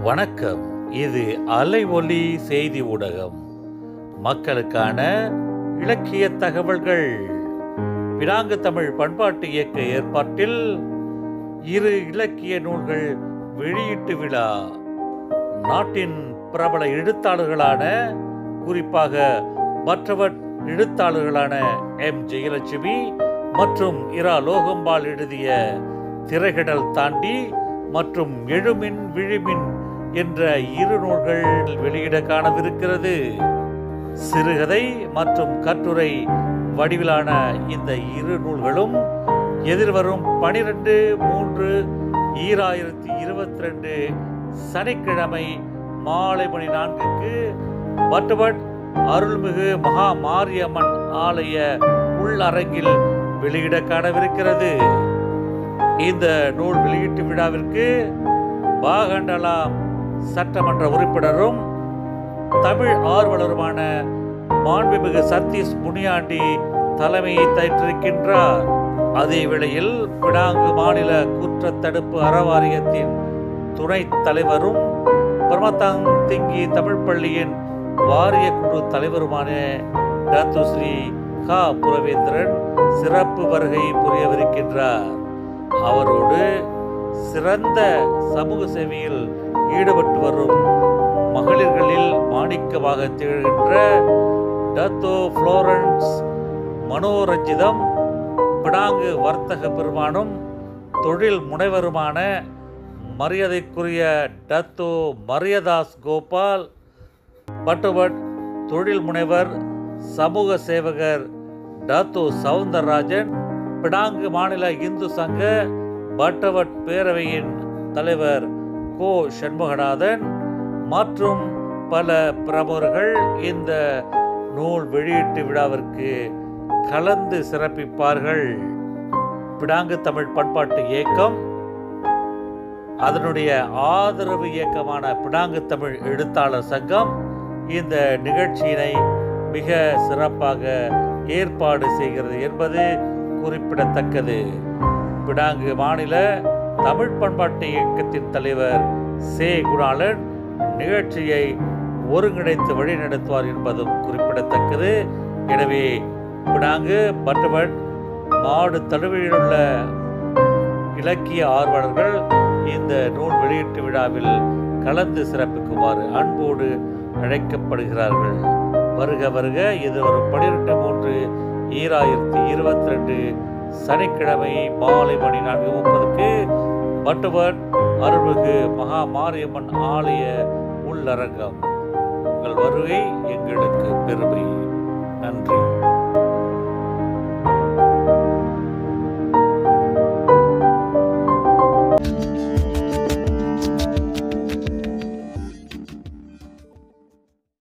வணக்கம் இது அலை ஒலி செய்தி ஊடகம் மக்களுக்கான இலக்கிய தகவல்கள் பினாங்கு தமிழ் பண்பாட்டு இயக்க ஏற்பாட்டில் இரு இலக்கிய நூல்கள் வெளியீட்டு விழா நாட்டின் பிரபல எழுத்தாளர்களான குறிப்பாக மற்றவர் எழுத்தாளர்களான எம் ஜெயலட்சுமி மற்றும் இரா லோகம்பால் எழுதிய திரைகடல் தாண்டி மற்றும் எழுமின் விழிமின் என்ற இரு நூல்கள் வெளியிட காணவிருக்கிறது சிறுகதை மற்றும் கட்டுரை வடிவிலான இந்த இரு நூல்களும் எதிர்வரும் பனிரெண்டு மூன்று ஈராயிரத்தி இருபத்தி ரெண்டு சனிக்கிழமை மாலை மணி நான்குக்கு பட்டுபட் அருள்மிகு மகா மாரியம்மன் ஆலய உள்ளரங்கில் வெளியிட காணவிருக்கிறது இந்த நூல் வெளியீட்டு விழாவிற்கு பாகண்டலாம் சட்டமன்ற உறுப்பினரும் தமிழ் ஆர்வலருமான மாண்புமிகு சதீஷ் முனியாண்டி தலைமையை தாற்றிருக்கின்றார் அதே வேளையில் பினாங்கு மாநில குற்றத்தடுப்பு அறவாரியத்தின் துணைத் தலைவரும் பிரமதாங் திங்கி தமிழ் பள்ளியின் வாரிய குழு தலைவருமான டாத்து ஸ்ரீ கா புரவேந்திரன் சிறப்பு வருகை புரியவிருக்கின்றார் அவரோடு சிறந்த சமூக சேவையில் ஈடுபட்டு வரும் மகளிர்களில் மாணிக்கமாக திகழ்கின்ற டத்தோ புளோரன்ஸ் மனோரஞ்சிதம் பினாங்கு வர்த்தக பெருமானும் தொழில் முனைவருமான மரியாதைக்குரிய டத்தோ மரியதாஸ் கோபால் பட்டுவட் தொழில் முனைவர் சமூக சேவகர் டாத்தோ சவுந்தரராஜன் பினாங்கு மாநில இந்து சங்க பட்டவட் பேரவையின் தலைவர் கோ சண்முகநாதன் மற்றும் பல பிரமுகர்கள் இந்த நூல் வெளியீட்டு விழாவிற்கு கலந்து சிறப்பிப்பார்கள் பினாங்கு தமிழ் பண்பாட்டு இயக்கம் அதனுடைய ஆதரவு இயக்கமான பினாங்கு தமிழ் எழுத்தாளர் சங்கம் இந்த நிகழ்ச்சியினை மிக சிறப்பாக ஏற்பாடு செய்கிறது என்பது குறிப்பிடத்தக்கது பினாங்கு மாநில தமிழ் பண்பாட்டு இயக்கத்தின் தலைவர் சே குணாளன் நிகழ்ச்சியை ஒருங்கிணைத்து வழிநடத்துவார் என்பதும் குறிப்பிடத்தக்கது எனவே பினாங்கு பட்டுவட் மாடு தழுவிலுள்ள இலக்கிய ஆர்வலர்கள் இந்த நூல் வெளியீட்டு விழாவில் கலந்து சிறப்பிக்குமாறு அன்போடு அழைக்கப்படுகிறார்கள் வருக வருக இது ஒரு பனிரெண்டு மூன்று ஈராயிரத்தி இருபத்தி ரெண்டு சனிக்கிழமை மாலை மணி நான்கு முப்பதுக்கு பட்டுவன் அருள்மிகு மகா மாரியம்மன் ஆலய உள்ளரங்கம் உங்கள் வருகை எங்களுக்கு பெருமை நன்றி